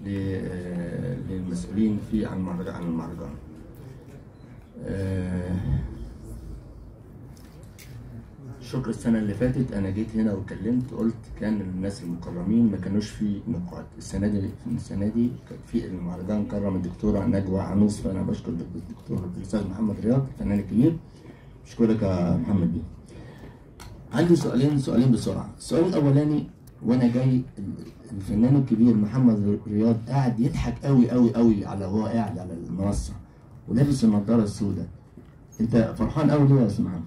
ل- للمسؤولين في عن المهرجان عن المهرجان آه، شكر السنة اللي فاتت أنا جيت هنا واتكلمت قلت كان الناس المكرمين ما كانوش في نقاط السنة دي السنة دي كان في المهرجان كرم الدكتورة نجوى عنوس فأنا بشكر الدكتور الأستاذ محمد رياض الفنان الكبير بشكرك يا محمد بيه عندي سؤالين سؤالين بسرعة السؤال الأولاني وأنا جاي الفنان الكبير محمد رياض قاعد يضحك قوي قوي قوي على وهو قاعد على المنصة ولابس النضارة السوداء أنت فرحان قوي ليه يا أستاذ محمد؟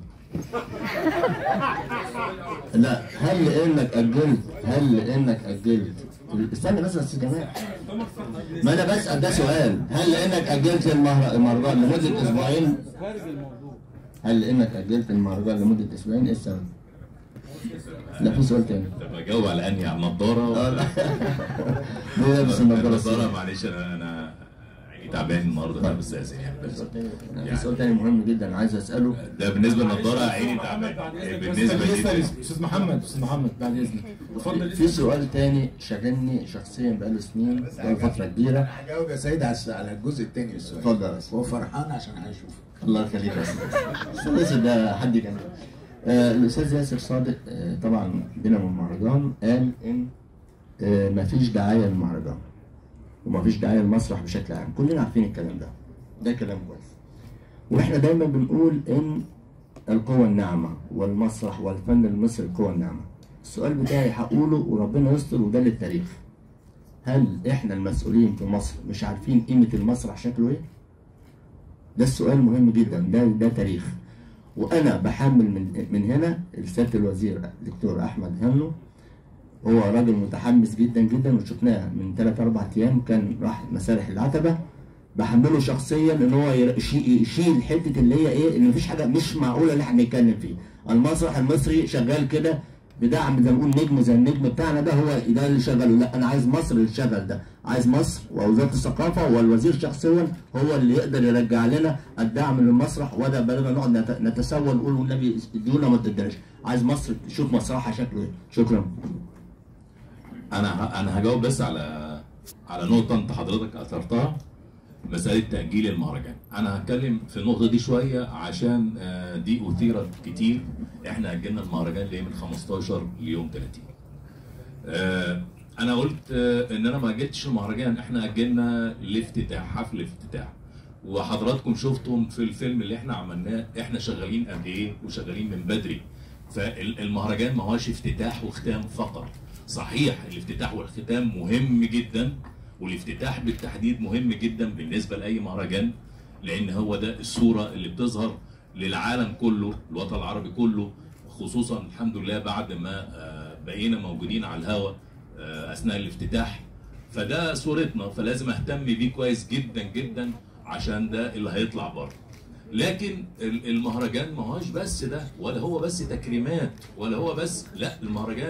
لا هل لانك اجلت هل لانك اجلت استنى بس يا استاذ جمال ما انا بسال ده سؤال هل لانك اجلت المهر- المهرجان لمده اسبوعين هل لانك اجلت المهرجان لمده اسبوعين ايه السبب؟ لا في سؤال تاني طب اجاوب على انهي على النضاره آه، لا. ليه لابس النضاره النضاره السوداء؟ معلش انا انا عيني تعبان النهارده ده بس اسف يعني بس في سؤال تاني مهم جدا عايز اساله ده بالنسبه للنضاره عيني تعبان بالنسبه بالنسبه لي استاذ محمد استاذ محمد بعد اذنك اتفضل في سؤال تاني شاغلني شخصيا بقاله سنين بقاله فتره كبيره هجاوب يا سيد على على الجزء الثاني من السؤال اتفضل يا أستاذ. هو فرحان عشان هيشوف الله يخليك يا استاذ استاذ ياسر ده حد كان آه، الاستاذ ياسر صادق آه، طبعا بينا من المهرجان قال ان آه، مفيش دعايه للمهرجان ومفيش دعايه للمسرح بشكل عام كلنا عارفين الكلام ده ده كلام كويس واحنا دايما بنقول ان القوة الناعمة والمسرح والفن المصري القوة الناعمة السؤال بتاعي هقوله وربنا يستر وده للتاريخ هل احنا المسؤولين في مصر مش عارفين قيمة المسرح شكله ايه؟ ده السؤال مهم جدا ده ده تاريخ وانا بحمل من من هنا سياده الوزير دكتور احمد هنو هو راجل متحمس جدا جدا وشفناه من ثلاث اربع ايام كان راح مسارح العتبه بحمله شخصيا ان هو يشي- يشيل حته اللي هي ايه ان مفيش حاجه مش معقوله اللي احنا نتكلم فيه المسرح المصري شغال كده بدعم زي ما نقول نجم زي النجم بتاعنا ده هو ده اللي شغله لا انا عايز مصر اللي تشغل ده عايز مصر ووزاره الثقافه والوزير شخصيا هو اللي يقدر يرجع لنا الدعم للمسرح وده بدل ما نقعد نت- نتسول نقول والنبي ادونا ما تدرش عايز مصر تشوف مسرحها شكله ايه شكرا انا ه- انا هجاوب بس على على نقطه انت حضرتك اثرتها مساله تاجيل المهرجان انا هتكلم في النقطه دي شويه عشان آه، دي اثيرت كتير احنا اجلنا المهرجان ليه من 15 ليوم 30 آه، انا قلت آه، ان انا ما اجلتش المهرجان احنا اجلنا الافتتاح حفل الافتتاح وحضراتكم شفتم في الفيلم اللي احنا عملناه احنا شغالين قد ايه وشغالين من بدري فالمهرجان ما هوش افتتاح وختام فقط صحيح الافتتاح والختام مهم جدا والافتتاح بالتحديد مهم جدا بالنسبه لاي مهرجان لان هو ده الصوره اللي بتظهر للعالم كله الوطن العربي كله خصوصا الحمد لله بعد ما آه، بقينا موجودين على الهواء آه، اثناء الافتتاح فده صورتنا فلازم اهتم بيه كويس جدا جدا عشان ده اللي هيطلع بره لكن ال- المهرجان ما هوش بس ده ولا هو بس تكريمات ولا هو بس لا المهرجان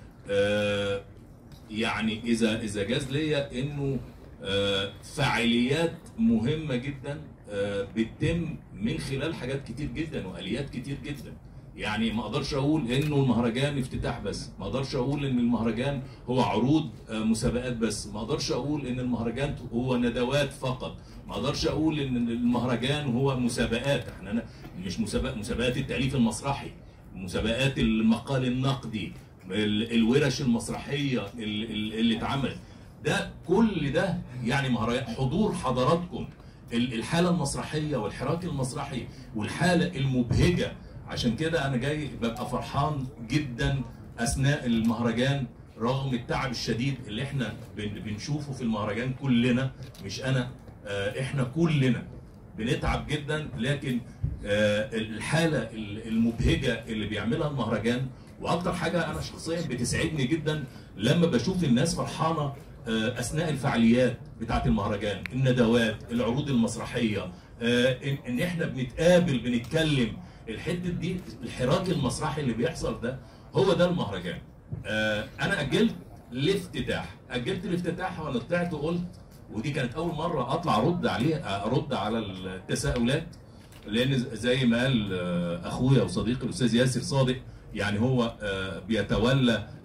آه يعني اذا اذا جاز ليا انه آه فعاليات مهمه جدا آه بتتم من خلال حاجات كتير جدا واليات كتير جدا يعني ما اقدرش اقول انه المهرجان افتتاح بس ما اقدرش اقول ان المهرجان هو عروض آه، مسابقات بس ما اقدرش اقول ان المهرجان هو ندوات فقط ما اقدرش اقول ان المهرجان هو مسابقات احنا أنا مش مسابقات مسابقات التاليف المسرحي مسابقات المقال النقدي ال- الورش المسرحيه ال- ال- اللي اتعملت ده كل ده يعني مهرجان حضور حضراتكم ال- الحاله المسرحيه والحراك المسرحي والحاله المبهجه عشان كده انا جاي ببقى فرحان جدا اثناء المهرجان رغم التعب الشديد اللي احنا بن- بنشوفه في المهرجان كلنا مش انا آه، احنا كلنا بنتعب جدا لكن آه، الحاله ال- المبهجه اللي بيعملها المهرجان واكتر حاجه انا شخصيا بتسعدني جدا لما بشوف الناس فرحانه آه، اثناء الفعاليات بتاعه المهرجان الندوات العروض المسرحيه آه، ان إن احنا بنتقابل بنتكلم الحته دي الحراك المسرحي اللي بيحصل ده هو ده المهرجان آه، انا اجلت الافتتاح اجلت الافتتاح وانا طلعت وقلت ودي كانت اول مره اطلع ارد عليه ارد على التساؤلات لان زي ما قال آه، اخويا وصديقي الاستاذ ياسر صادق يعني هو آه، بيتولى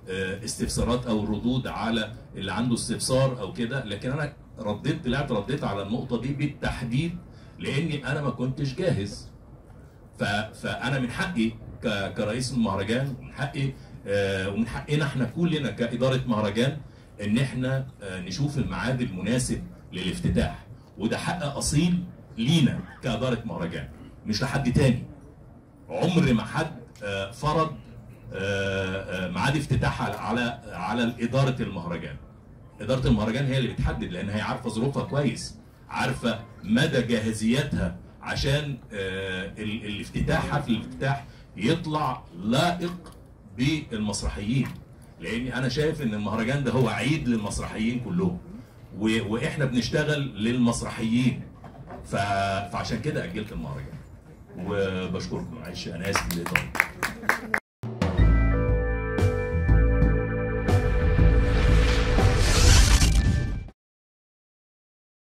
آه، استفسارات او ردود على اللي عنده استفسار او كده لكن انا رديت طلعت رديت على النقطه دي بالتحديد لاني انا ما كنتش جاهز ف... فانا من حقي ك... كرئيس المهرجان من حقي آه، ومن حقنا احنا كلنا كاداره مهرجان ان احنا آه، نشوف الميعاد المناسب للافتتاح وده حق اصيل لينا كاداره مهرجان مش لحد تاني عمر ما حد آه، فرض آه، آه، ميعاد افتتاح على على على اداره المهرجان اداره المهرجان هي اللي بتحدد لان هي عارفه ظروفها كويس عارفه مدى جاهزيتها عشان آه، ال- الافتتاح حفل الافتتاح يطلع لائق بالمسرحيين لاني انا شايف ان المهرجان ده هو عيد للمسرحيين كلهم و- واحنا بنشتغل للمسرحيين ف... فعشان كده اجلت المهرجان وبشكركم معلش انا اسف للاطاله